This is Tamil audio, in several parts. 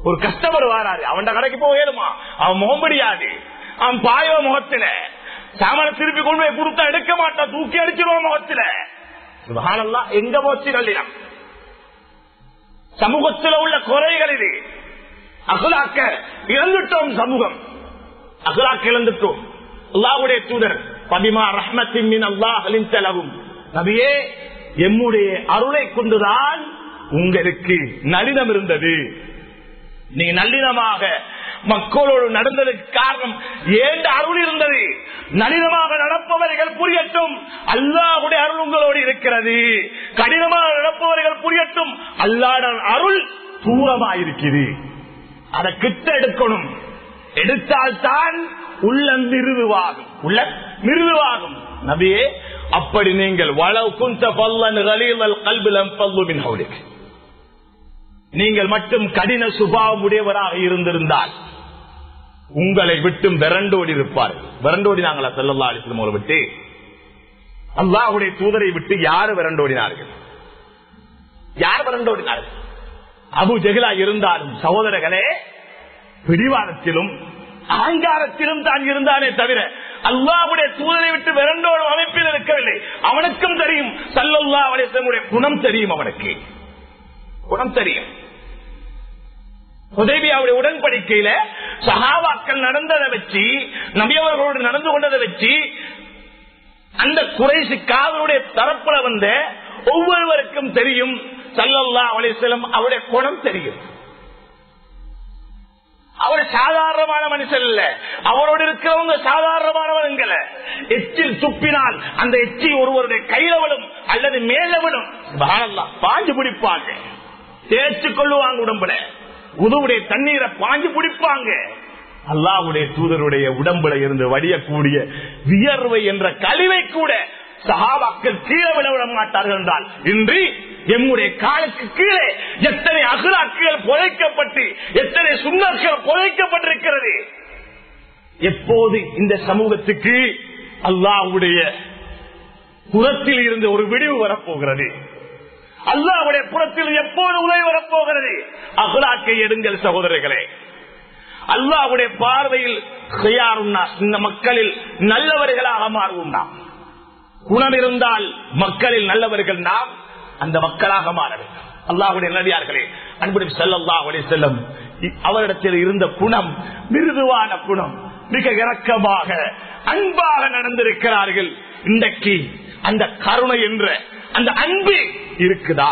ஒரு கஸ்டமர் வராரு அவன் கடைக்கு போகலுமா அவன் முகம் முடியாது அவன் பாயோ முகத்துல சாமான திருப்பி கொண்டு போய் கொடுத்தா எடுக்க மாட்டான் தூக்கி அடிச்சிருவான் முகத்துல சுபஹானல்லாஹ், எங்க போச்சு நல்லினம் சமூகத்தில் உள்ள குறைகள் இது அகலாக்க இழந்துட்டோம் சமூகம் அகலாக்க இழந்துட்டோம் அல்லாஹ்வுடைய தூதர் பதிமா ரஹ்மத்தின் மின் அல்லாஹலின் செலவும் நபியே எம்முடைய அருளை கொண்டுதான் உங்களுக்கு நளினம் இருந்தது நீ நல்லினமாக மக்களோடு நடந்ததுக்கு காரணம் ஏண்ட அருள் இருந்தது நளினமாக நடப்பவர்கள் புரியட்டும் அல்லாஹுடைய அருள் உங்களோடு இருக்கிறது கடினமாக நடப்பவர்கள் புரியட்டும் அல்லாட அருள் தூரமாயிருக்குது அதை கிட்ட எடுக்கணும் எடுத்தால்தான் உள்ள மிருதுவாகும் உள்ள மிருதுவாகும் நபியே அப்படி நீங்கள் வளவு குந்த பல்லன் கலீலல் கல்பிலம் பல்லுமின் ஹவுலிக் நீங்கள் மட்டும் கடின சுபாவம் உடையவராக இருந்திருந்தால் உங்களை விட்டும் விரண்டோடி இருப்பார் விரண்டோடி நாங்களா செல்லல்லா அலிஸ்லம் அவரை விட்டு அல்லாஹுடைய தூதரை விட்டு யாரு விரண்டோடினார்கள் யார் விரண்டோடினார்கள் அபு ஜெகிலா இருந்தாலும் சகோதரர்களே பிடிவாதத்திலும் அகங்காரத்திலும் தான் இருந்தானே தவிர அல்லாவுடைய தூதரை விட்டு விரண்டோடும் அமைப்பில் இருக்கவில்லை அவனுக்கும் தெரியும் சல்லல்லா அலிஸ்லமுடைய குணம் தெரியும் அவனுக்கு குணம் தெரியும் உதவியாவுடைய உடன்படிக்கையில சகாவாக்கள் நடந்ததை வச்சு நபியவர்களோடு நடந்து கொண்டதை வச்சு அந்த குறைசி காதலுடைய தரப்புல வந்த ஒவ்வொருவருக்கும் தெரியும் சல்லல்லா அலிஸ்லம் அவருடைய குணம் தெரியும் அவர் சாதாரணமான மனுஷன் இல்ல அவரோடு இருக்கிறவங்க சாதாரணமானவங்கள எச்சில் துப்பினால் அந்த எச்சி ஒருவருடைய கையில விடும் அல்லது மேல விடும் சுப்ஹானல்லாஹ், பாஞ்சு பிடிப்பாங்க தேய்ச்சு கொள்ளுவாங்க உடம்புல உதவுடைய தண்ணீரை பாஞ்சு பிடிப்பாங்க அல்லாஹ்வுடைய தூதருடைய உடம்புல இருந்து வடியக்கூடிய வியர்வை என்ற கழிவை கூட சகாபாக்கள் கீழே விட விட மாட்டார்கள் என்றால் இன்றி எம்முடைய காலுக்கு கீழே எத்தனை அகலாக்குகள் புதைக்கப்பட்டு எத்தனை சுண்ணர்கள் புதைக்கப்பட்டிருக்கிறது எப்போது இந்த சமூகத்துக்கு அல்லாஹ்வுடைய புறத்தில் இருந்து ஒரு விடிவு வரப்போகிறது அல்லாஹ்வுடைய புறத்தில் எப்போது உதவி வரப்போகிறது அகலாக்கை எடுங்கள் சகோதரர்களே அல்லாஹ்வுடைய பார்வையில் கையாறும் நாம். இந்த மக்களில் நல்லவர்களாக மாறுவோம் நாம் குணம் இருந்தால் மக்களில் நல்லவர்கள் நாம் அந்த மக்களாக மாற வேண்டும் அல்லாஹுடைய நல்லடியார்களே அன்புடன் செல்லல்லாஹுடைய செல்லும் அவரிடத்தில் இருந்த குணம் மிருதுவான குணம் மிக இறக்கமாக அன்பாக நடந்திருக்கிறார்கள் இன்றைக்கு அந்த கருணை என்ற அந்த அன்பு இருக்குதா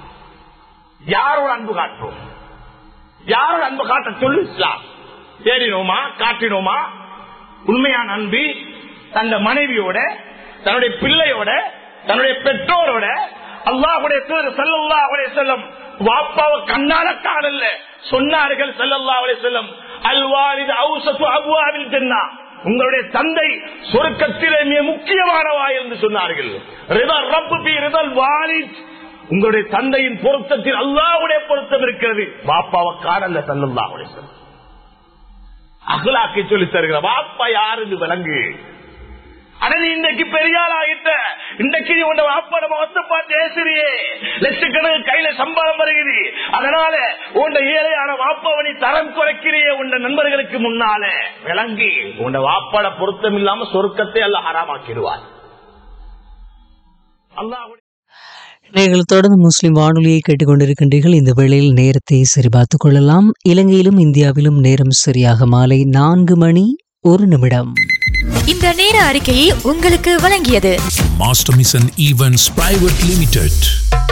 யாரோட அன்பு காட்டுறோம் யாரோட அன்பு காட்ட சொல்லு இஸ்லாம் தேடினோமா காட்டினோமா உண்மையான அன்பு தந்த மனைவியோட தன்னுடைய பிள்ளையோட தன்னுடைய பெற்றோரோட அல்லாஹுடைய தூதர் சல்லல்லாஹுடைய செல்லம் வாப்பாவை கண்ணால காணல சொன்னார்கள் சல்லல்லாஹுடைய செல்லம் அல்வாரிது அவுசத்து அபுவாவில் தென்னா உங்களுடைய தந்தை சொருக்கத்திலே மிக முக்கியமானவா என்று சொன்னார்கள் ரிதல் ரப்பு பி ரிதல் வாலித் உங்களுடைய தந்தையின் பொருத்தத்தில் அல்லாஹ்வுடைய பொருத்தம் இருக்கிறது வாப்பாவை காணல சல்லல்லாஹுடைய செல்லம் அகலாக்கை சொல்லி தருகிற வாப்பா யாருன்னு விளங்கு ஆனா நீ இன்றைக்கு பெரிய ஆள் ஆகிட்ட இன்றைக்கு நீ உன் வாப்பாட முகத்தை பார்த்து ஏசுறியே லட்சக்கணக்கு கையில சம்பாதம் வருகிறது அதனால உன் ஏழையான வாப்பாவை நீ தரம் குறைக்கிறியே உன் நண்பர்களுக்கு முன்னால விளங்கி உன் வாப்பாட பொருத்தம் இல்லாம சொருக்கத்தை அல்ல ஹராமாக்கிடுவார் அல்லாஹ் நீங்கள் தொடர்ந்து முஸ்லிம் வானொலியை கேட்டுக்கொண்டிருக்கின்றீர்கள் இந்த வேளையில் நேரத்தை சரிபார்த்துக் கொள்ளலாம் இலங்கையிலும் இந்தியாவிலும் நேரம் சரியாக மாலை நான்கு மணி ஒரு நிமிடம் இந்த நேர அறிக்கையை உங்களுக்கு வழங்கியது Master Mission Events Private Limited.